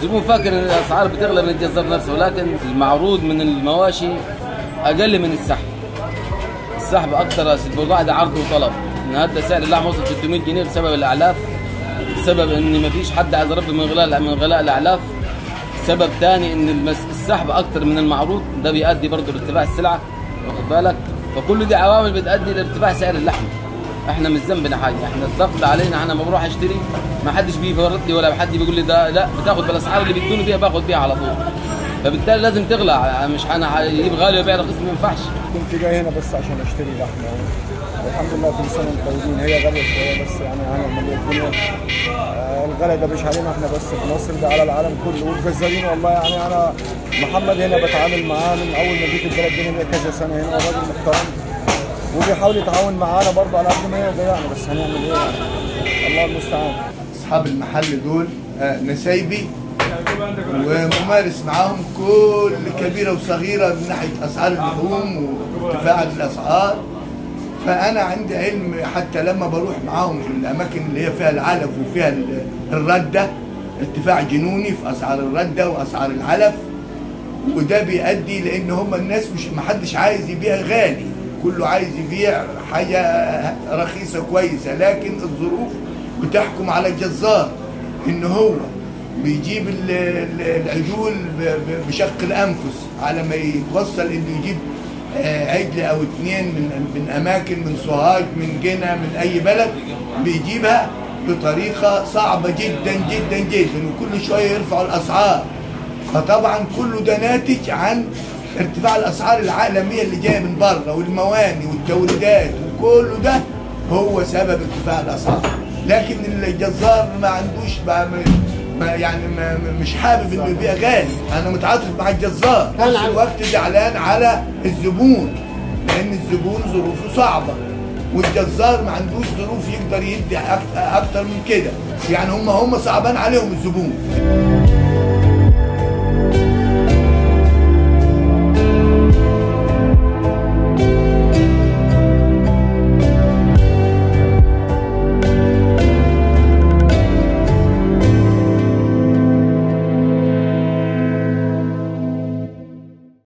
الزبون فاكر ان الاسعار بتغلى من الجزار نفسه ولكن المعروض من المواشي اقل من السحب السحب اكثر البضاعه ده عرض وطلب النهارده سعر اللحم وصل 300 جنيه بسبب الاعلاف بسبب ان مفيش حد عايز يربي من غلاء من غلاء الاعلاف سبب تاني ان المس- السحب اكتر من المعروض ده بيؤدي برضه لارتفاع السلعه واخد بالك فكل دي عوامل بتؤدي لارتفاع سعر اللحم احنا مش ذنبنا حاجه احنا الضغط علينا انا لما بروح اشتري ما حدش بيفرط لي ولا حد بيقول لي ده لا بتاخد بالاسعار اللي بيدوني بيها باخد بيها على طول فبالتالي لازم تغلى مش انا هجيب غالي وبيع رخيص ما ينفعش كنت جاي هنا بس عشان اشتري لحمه والحمد لله كل سنه وانتم طيبين هي غاليه شويه بس يعني هنعمل ايه الدنيا آه، الغلا ده مش علينا احنا بس في مصر ده على العالم كله والجزارين والله يعني انا محمد هنا بتعامل معاه من اول ما جيت البلد دي هنا كذا سنه هنا وراجل محترم وبيحاول يتعاون معانا برضه على قد ما يقدر يعني بس هنعمل ايه يعني الله المستعان اصحاب المحل دول آه، نسايبي وممارس معاهم كل كبيره وصغيره من ناحيه اسعار اللحوم وارتفاع الاسعار فانا عندي علم حتى لما بروح معاهم في الاماكن اللي هي فيها العلف وفيها ال- الرده ارتفاع جنوني في اسعار الرده واسعار العلف وده بيؤدي لان هم الناس مش محدش عايز يبيع غالي كله عايز يبيع حاجه رخيصه كويسه لكن الظروف بتحكم على الجزار ان هو بيجيب ال- ال- العجول ب- ب- بشق الانفس على ما يتوصل انه يجيب آه، عجل او اتنين من من اماكن من سوهاج من جنة من اي بلد بيجيبها بطريقه صعبه جدا جدا جدا وكل شويه يرفعوا الاسعار فطبعا كله ده ناتج عن ارتفاع الاسعار العالميه اللي جايه من بره والمواني والتوريدات وكله ده هو سبب ارتفاع الاسعار لكن الجزار ما عندوش بقى م- ما يعني ما ما- مش حابب انه يبيع غالي انا متعاطف مع الجزار في نفس الوقت زعلان على الزبون لان الزبون ظروفه صعبه والجزار ما عندوش ظروف يقدر يدي أك- اكتر من كده يعني هم هم صعبان عليهم الزبون